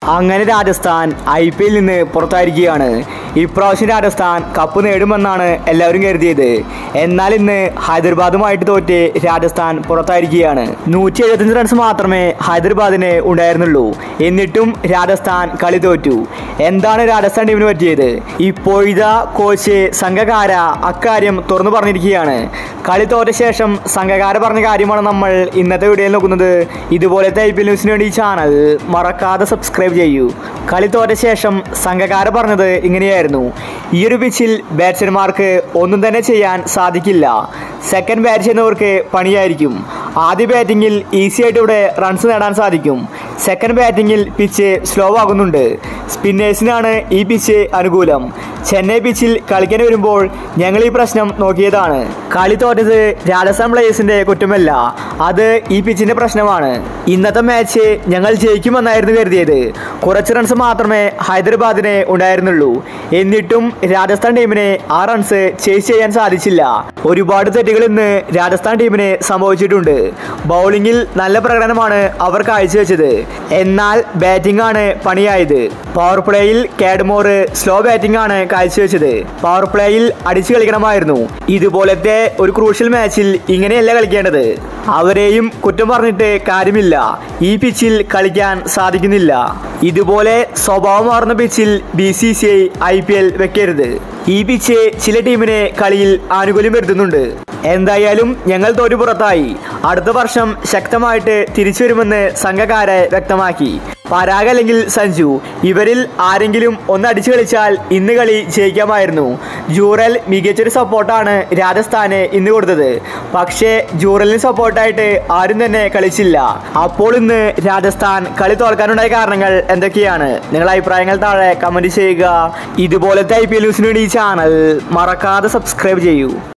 അങ്ങനെ Rajasthan I P എല്ലിൽ നിന്ന് പുറത്തായിരിക്കുകയാണ് ഇപ്രാവശ്യം രാജസ്ഥാൻ കപ്പ് നേടുമെന്നാണ് എല്ലാവരും കരുതിയത് എന്നാൽ ഇന്ന് ഹൈദരാബാദുമായിട്ട് തോറ്റ് രാജസ്ഥാൻ പുറത്തായിരിക്കുകയാണ് നൂറ്റി എഴുപത്തഞ്ച് റൺസ് മാത്രമേ ഹൈദരാബാദിന് ഉണ്ടായിരുന്നുള്ളൂ എന്നിട്ടും രാജസ്ഥാൻ കളി തോറ്റു എന്താണ് രാജസ്ഥാൻ ടീമിന് പറ്റിയത് ഇപ്പോഴിതാ കോച്ച് സംഘകാര അക്കാര്യം തുറന്നു പറഞ്ഞിരിക്കുകയാണ് കളി തോറ്റ ശേഷം സംഘകാര പറഞ്ഞ കാര്യമാണ് നമ്മൾ ഇന്നത്തെ വീഡിയോയിൽ നോക്കുന്നത് ഇതുപോലത്തെ ഐ പി എൽ ന്യൂസിന് വേണ്ടി ഈ ചാനൽ മറക്കാതെ സബ്സ്ക്രൈബ് ചെയ്യൂ കളി തോറ്റ ശേഷം സംഘകാര പറഞ്ഞത് ഇങ്ങനെയായിരുന്നു ഈ ഒരു പിച്ചിൽ ബാറ്റ്സ്മാൻമാർക്ക് ഒന്നും തന്നെ ചെയ്യാൻ സാധിക്കില്ല സെക്കൻഡ് ബാറ്റ് ചെയ്യുന്നവർക്ക് പണിയായിരിക്കും ആദ്യ ബാറ്റിങ്ങിൽ ഈസി ആയിട്ട് ഇവിടെ റൺസ് നേടാൻ സാധിക്കും സെക്കൻഡ് ബാറ്റിങ്ങിൽ പിച്ച് സ്ലോ ആകുന്നുണ്ട് സ്പിന്നേഴ്സിനാണ് ഈ പിച്ച് അനുകൂലം ചെന്നൈ പിച്ചിൽ കളിക്കാൻ വരുമ്പോൾ ഞങ്ങൾ ഈ പ്രശ്നം നോക്കിയതാണ് കളി തോറ്റത് രാജസ്ഥാൻ പ്ലേയേഴ്സിന്റെ കുറ്റമല്ല അത് ഈ പിച്ചിന്റെ പ്രശ്നമാണ് ഇന്നത്തെ മാച്ച് ഞങ്ങൾ ജയിക്കുമെന്നായിരുന്നു കരുതിയത് കുറച്ച് റൺസ് മാത്രമേ ഹൈദരാബാദിന് ഉണ്ടായിരുന്നുള്ളൂ എന്നിട്ടും രാജസ്ഥാൻ ടീമിനെ ആ റൺസ് ചേസ് ചെയ്യാൻ സാധിച്ചില്ല ഒരുപാട് തെറ്റുകൾ ഇന്ന് രാജസ്ഥാൻ ടീമിന് സംഭവിച്ചിട്ടുണ്ട് ബൗളിങ്ങിൽ നല്ല പ്രകടനമാണ് അവർ കാഴ്ചവെച്ചത് എന്നാൽ ബാറ്റിംഗ് ആണ് പണിയായത് പവർ പ്ലേയിൽ കാഡ്മോർ സ്ലോ ബാറ്റിംഗ് ആണ് കാഴ്ചവെച്ചത് പവർ പ്ലേയിൽ അടിച്ചു കളിക്കണമായിരുന്നു ഇതുപോലത്തെ ഒരു ക്രൂഷ്യൽ മാച്ചിൽ ഇങ്ങനെയല്ല കളിക്കേണ്ടത് അവരെയും കുറ്റം പറഞ്ഞിട്ട് കാര്യമില്ല ഈ പിച്ചിൽ കളിക്കാൻ സാധിക്കുന്നില്ല ഇതുപോലെ സ്വഭാവം മാറുന്ന പിച്ചിൽ B C C I I P L വെക്കരുത് ഈ പിച്ച് ചില ടീമിനെ കളിയിൽ ആനുകൂല്യം വരുത്തുന്നുണ്ട് എന്തായാലും ഞങ്ങൾ തോറ്റു പുറത്തായി അടുത്ത വർഷം ശക്തമായിട്ട് തിരിച്ചു വരുമെന്ന് സംഘകാരെ വ്യക്തമാക്കി പരാഗ് അല്ലെങ്കിൽ സഞ്ജു ഇവരിൽ ആരെങ്കിലും ഒന്ന് അടിച്ചു കളിച്ചാൽ ഇന്ന് കളി ജയിക്കാമായിരുന്നു ജൂറൽ മികച്ചൊരു സപ്പോർട്ടാണ് രാജസ്ഥാന് ഇന്ന് കൊടുത്തത് പക്ഷേ ജൂറലിന് സപ്പോർട്ടായിട്ട് ആരും തന്നെ കളിച്ചില്ല അപ്പോൾ ഇന്ന് രാജസ്ഥാൻ കളി തോൽക്കാനുണ്ടായ കാരണങ്ങൾ എന്തൊക്കെയാണ് നിങ്ങളുടെ അഭിപ്രായങ്ങൾ താഴെ കമന്റ് ചെയ്യുക ഇതുപോലത്തെ ഐ പി എൽ ന്യൂസിന് വേണ്ടി ഈ ചാനൽ മറക്കാതെ സബ്സ്ക്രൈബ് ചെയ്യൂ